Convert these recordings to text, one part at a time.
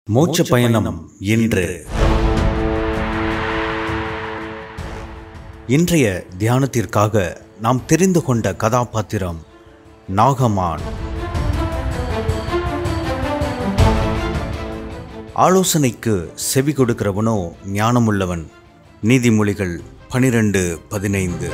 மோட்ச பயணம் இன்று இன்றைய தியானத்திற்காக நாம் தெரிந்து கொண்ட கதாபாத்திரம் நாகமான் ஆலோசனைக்கு செவி கொடுக்கிறவனோ ஞானமுள்ளவன் நீதிமொழிகள் பனிரெண்டு பதினைந்து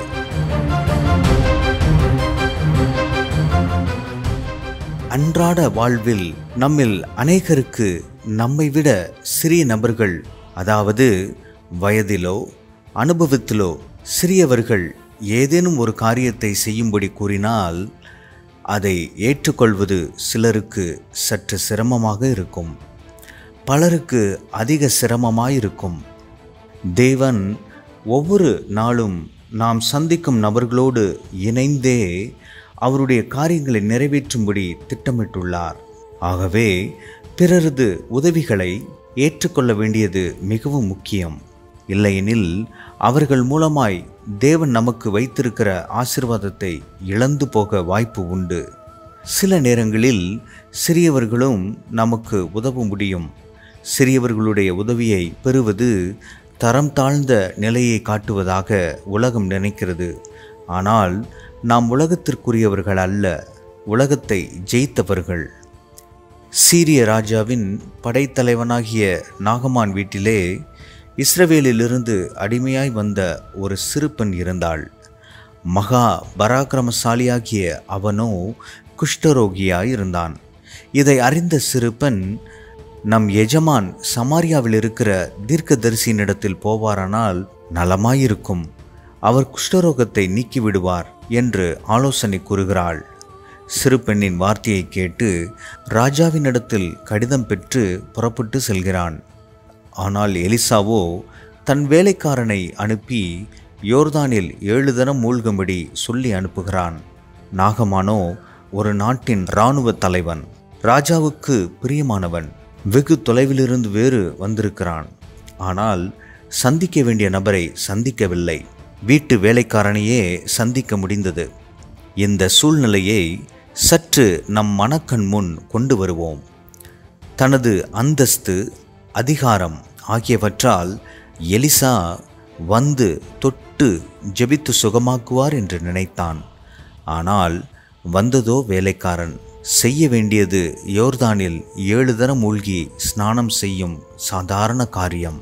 அன்றாட வாழ்வில் நம்மில் அநேகருக்கு நம்மை விட சிறிய நபர்கள் அதாவது வயதிலோ அனுபவத்திலோ சிறியவர்கள் ஏதேனும் ஒரு காரியத்தை செய்யும்படி கூறினால் அதை ஏற்றுக்கொள்வது சிலருக்கு சற்று சிரமமாக இருக்கும் பலருக்கு அதிக சிரமமாயிருக்கும் தேவன் ஒவ்வொரு நாளும் நாம் சந்திக்கும் நபர்களோடு இணைந்தே அவருடைய காரியங்களை நிறைவேற்றும்படி திட்டமிட்டுள்ளார் ஆகவே பிறரது உதவிகளை ஏற்றுக்கொள்ள வேண்டியது மிகவும் முக்கியம் இல்லையெனில் அவர்கள் மூலமாய் தேவன் நமக்கு வைத்திருக்கிற ஆசிர்வாதத்தை இழந்து போக வாய்ப்பு உண்டு சில நேரங்களில் சிறியவர்களும் நமக்கு உதவ முடியும் சிறியவர்களுடைய உதவியை பெறுவது தரம் தாழ்ந்த நிலையை காட்டுவதாக உலகம் நினைக்கிறது ஆனால் நாம் உலகத்திற்குரியவர்கள் அல்ல உலகத்தை ஜெயித்தவர்கள் சீரிய ராஜாவின் படைத்தலைவனாகிய நாகமான் வீட்டிலே இஸ்ரவேலிலிருந்து அடிமையாய் வந்த ஒரு சிறு பெண் இருந்தாள் மகா பராக்கிரமசாலியாகிய அவனோ குஷ்டரோகியாய் இருந்தான் இதை அறிந்த சிறு பெண் நம் எஜமான் சமாரியாவில் இருக்கிற தீர்க்கதரிசியினிடத்தில் போவாரானால் நலமாயிருக்கும் அவர் குஷ்டரோகத்தை நீக்கிவிடுவார் என்று ஆலோசனை கூறுகிறாள் சிறு பெண்ணின் வார்த்தையை கேட்டு ராஜாவினிடத்தில் கடிதம் பெற்று புறப்பட்டு செல்கிறான் ஆனால் எலிசாவோ தன் வேலைக்காரனை அனுப்பி யோர்தானில் ஏழு தினம் மூழ்கும்படி சொல்லி அனுப்புகிறான் நாகமானோ ஒரு நாட்டின் இராணுவ தலைவன் ராஜாவுக்கு பிரியமானவன் வெகு தொலைவிலிருந்து வேறு வந்திருக்கிறான் ஆனால் சந்திக்க வேண்டிய நபரை சந்திக்கவில்லை வீட்டு வேலைக்காரனையே சந்திக்க முடிந்தது இந்த சூழ்நிலையை சற்று நம் மனக்கண் முன் கொண்டு வருவோம் தனது அந்தஸ்து அதிகாரம் ஆகியவற்றால் எலிசா வந்து தொட்டு ஜெபித்து சுகமாக்குவார் என்று நினைத்தான் ஆனால் வந்ததோ வேலைக்காரன் செய்ய வேண்டியது யோர்தானில் ஏழு தரம் மூழ்கி ஸ்நானம் செய்யும் சாதாரண காரியம்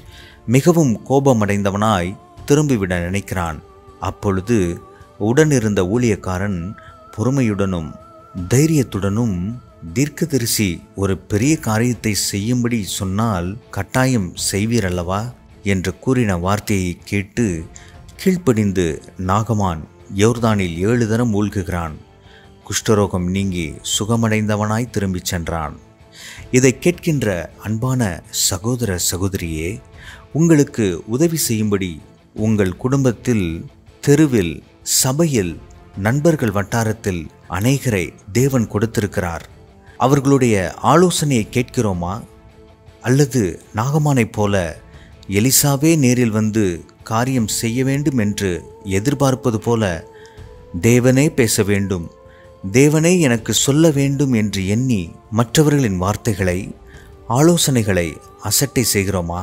மிகவும் கோபமடைந்தவனாய் திரும்பிவிட நினைக்கிறான் அப்பொழுது உடனிருந்த ஊழியக்காரன் பொறுமையுடனும் தைரியத்துடனும் தீர்க்கதரிசி ஒரு பெரிய காரியத்தை செய்யும்படி சொன்னால் கட்டாயம் செய்வீரல்லவா என்று கூறின வார்த்தையை கேட்டு கீழ்ப்படிந்து நாகமான் யோர்தானில் ஏழு தரம் மூழ்குகிறான் குஷ்டரோகம் நீங்கி சுகமடைந்தவனாய் திரும்பிச் சென்றான் இதை கேட்கின்ற அன்பான சகோதர சகோதரியே உங்களுக்கு உதவி செய்யும்படி உங்கள் குடும்பத்தில் தெருவில் சபையில் நண்பர்கள் வட்டாரத்தில் அநேகரை தேவன் கொடுத்திருக்கிறார் அவர்களுடைய ஆலோசனையை கேட்கிறோமா அல்லது நாகமானைப் போல எலிசாவே நேரில் வந்து காரியம் செய்ய வேண்டும் என்று எதிர்பார்ப்பது போல தேவனே பேச வேண்டும் தேவனே எனக்கு சொல்ல வேண்டும் என்று எண்ணி மற்றவர்களின் வார்த்தைகளை ஆலோசனைகளை அசட்டை செய்கிறோமா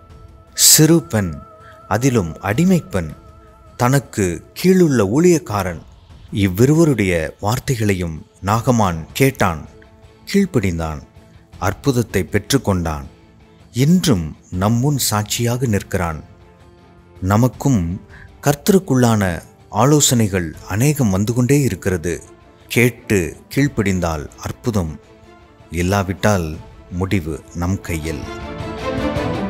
சிறு பெண் அதிலும் அடிமை பெண் தனக்கு கீழுள்ள ஊழியக்காரன் இவ்விருவருடைய வார்த்தைகளையும் நாகமான் கேட்டான் கீழ்ப்படிந்தான் அற்புதத்தை பெற்றுக்கொண்டான் இன்றும் நம்முன் சாட்சியாக நிற்கிறான் நமக்கும் கர்த்தருக்குள்ளான ஆலோசனைகள் அநேகம் வந்து கொண்டே இருக்கிறது கேட்டு கீழ்ப்படிந்தால் அற்புதம் இல்லாவிட்டால் முடிவு நம் கையில்